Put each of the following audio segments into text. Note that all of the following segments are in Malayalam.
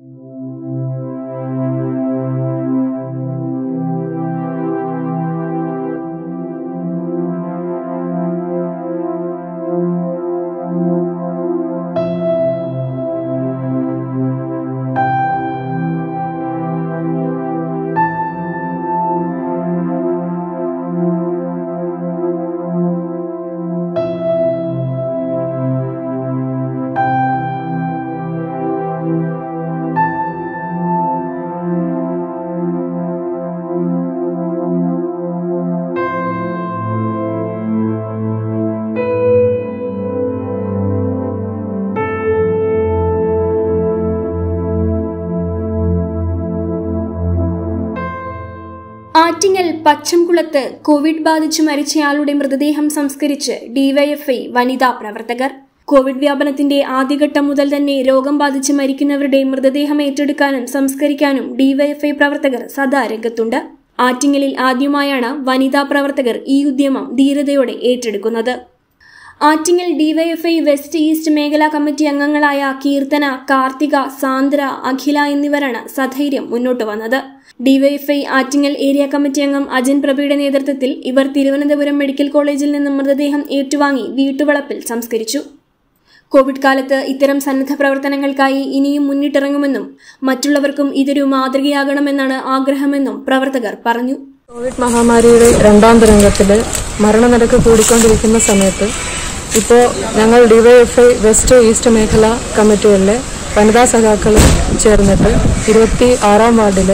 ആറ്റിങ്ങൽ പച്ചംകുളത്ത് കോവിഡ് ബാധിച്ചു മരിച്ചയാളുടെ മൃതദേഹം സംസ്കരിച്ച് ഡിവൈഎഫ്ഐ വനിതാ പ്രവർത്തകർ കോവിഡ് വ്യാപനത്തിന്റെ ആദ്യഘട്ടം മുതൽ തന്നെ രോഗം ബാധിച്ച് മരിക്കുന്നവരുടെ മൃതദേഹം ഏറ്റെടുക്കാനും സംസ്കരിക്കാനും ഡിവൈഎഫ്ഐ പ്രവർത്തകർ സദാ രംഗത്തുണ്ട് ആറ്റിങ്ങലിൽ ആദ്യമായാണ് വനിതാ പ്രവർത്തകർ ഈ ഉദ്യമം ധീരതയോടെ ഏറ്റെടുക്കുന്നത് ആറ്റിങ്ങൽ ഡിവൈഎഫ്ഐ വെസ്റ്റ് ഈസ്റ്റ് മേഖലാ കമ്മിറ്റി അംഗങ്ങളായ കീർത്തന കാർത്തിക സാന്ദ്ര അഖില എന്നിവരാണ് സധൈര്യം മുന്നോട്ട് വന്നത് ഡിവൈഎഫ്ഐ ആറ്റിങ്ങൽ ഏരിയ കമ്മിറ്റി അംഗം അജൻ പ്രഭയുടെ നേതൃത്വത്തിൽ ഇവർ തിരുവനന്തപുരം മെഡിക്കൽ കോളേജിൽ നിന്നും മൃതദേഹം ഏറ്റുവാങ്ങി വീട്ടുവളപ്പിൽ സംസ്കരിച്ചു കോവിഡ് കാലത്ത് ഇത്തരം സന്നദ്ധ പ്രവർത്തനങ്ങൾക്കായി ഇനിയും മുന്നിട്ടിറങ്ങുമെന്നും മറ്റുള്ളവർക്കും ഇതൊരു മാതൃകയാകണമെന്നാണ് ആഗ്രഹമെന്നും പ്രവർത്തകർ പറഞ്ഞു കോവിഡ് മഹാമാരിയുടെ രണ്ടാം തരംഗത്തിൽ മരണനിരക്ക് കൂടിക്കൊണ്ടിരിക്കുന്ന സമയത്ത് ഇപ്പോൾ ഞങ്ങൾ ഡിവൈഎഫ്ഐ വെസ്റ്റ് ഈസ്റ്റ് മേഖല കമ്മിറ്റികളിലെ വനിതാ സഖാക്കൾ ചേർന്നിട്ട് ഇരുപത്തി ആറാം വാർഡിലെ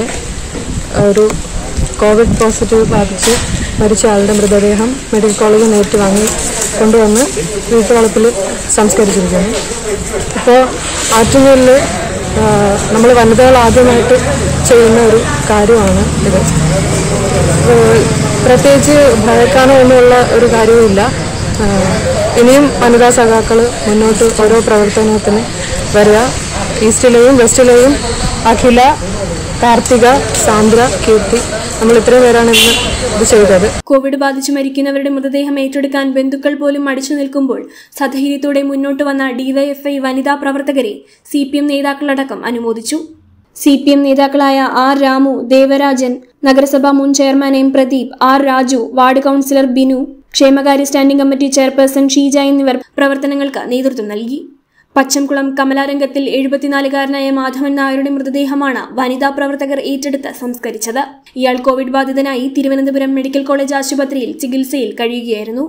ഒരു കോവിഡ് പോസിറ്റീവ് ബാധിച്ച് മരിച്ച ആളുടെ മൃതദേഹം മെഡിക്കൽ കോളേജിൽ നിന്ന് ഏറ്റുവാങ്ങി കൊണ്ടുവന്ന് വീട്ടുവളപ്പിൽ സംസ്കരിച്ചിരിക്കുന്നു ഇപ്പോൾ ആറ്റുങ്ങലിൽ നമ്മൾ വനിതകൾ ആദ്യമായിട്ട് ചെയ്യുന്ന ഒരു കാര്യമാണ് ഇത് ഏഹ് പ്രത്യേകിച്ച് ഭയക്കാനോ ഒന്നുമുള്ള ഒരു കാര്യവുമില്ല ഏഹ് ഇനിയും വനിതാ സഖാക്കൾ മുന്നോട്ട് ഓരോ പ്രവർത്തനത്തിന് വരിക ഈസ്റ്റിലെയും വെസ്റ്റിലെയും അഖില കാർത്തിക സാന്ദ്ര കീർത്തി നമ്മൾ ഇത്രയും പേരാണ് ഇന്ന് ഇത് ചെയ്തത് കോവിഡ് ബാധിച്ചു മരിക്കുന്നവരുടെ മൃതദേഹം ഏറ്റെടുക്കാൻ ബന്ധുക്കൾ പോലും മടിച്ചു നിൽക്കുമ്പോൾ സധൈര്യത്തോടെ മുന്നോട്ട് വന്ന ഡിവൈഎഫ്ഐ വനിതാ പ്രവർത്തകരെ സി പി എം നേതാക്കളടക്കം അനുമോദിച്ചു സി പി എം നേതാക്കളായ ആർ രാമു ദേവരാജൻ നഗരസഭാ മുൻ chairman M Pradeep R Raju ward councillor Binu ക്ഷേമകാര്യ സ്റ്റാൻഡിംഗ് കമ്മിറ്റി ചെയർപേഴ്സൺ ഷീജ എന്നിവർ പ്രവർത്തനങ്ങൾക്ക് നേതൃത്വം നൽകി പച്ചംകുളം കമലാരംഗത്തിൽ എഴുപത്തിനാലുകാരനായ മാധവൻ നായരുടെ മൃതദേഹമാണ് വനിതാ പ്രവർത്തകർ ഏറ്റെടുത്ത് സംസ്കരിച്ചത് ഇയാൾ കോവിഡ് ബാധിതനായി തിരുവനന്തപുരം മെഡിക്കൽ കോളേജ് ആശുപത്രിയിൽ ചികിത്സയിൽ കഴിയുകയായിരുന്നു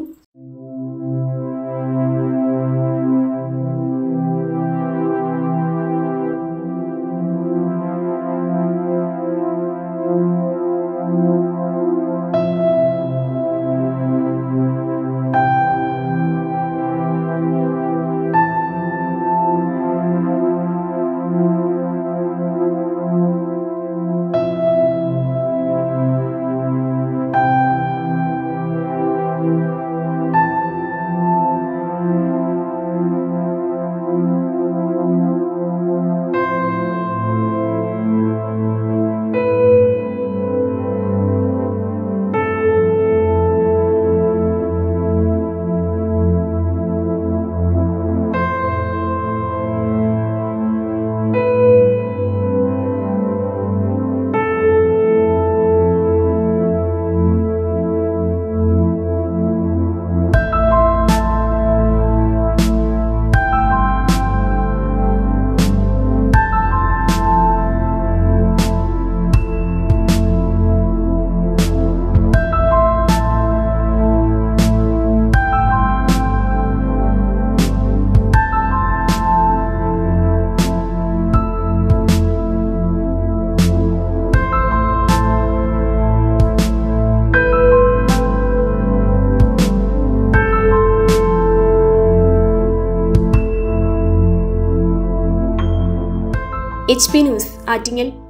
എച്ച് പി ന്യൂസ് ആറ്റിങ്ങൽ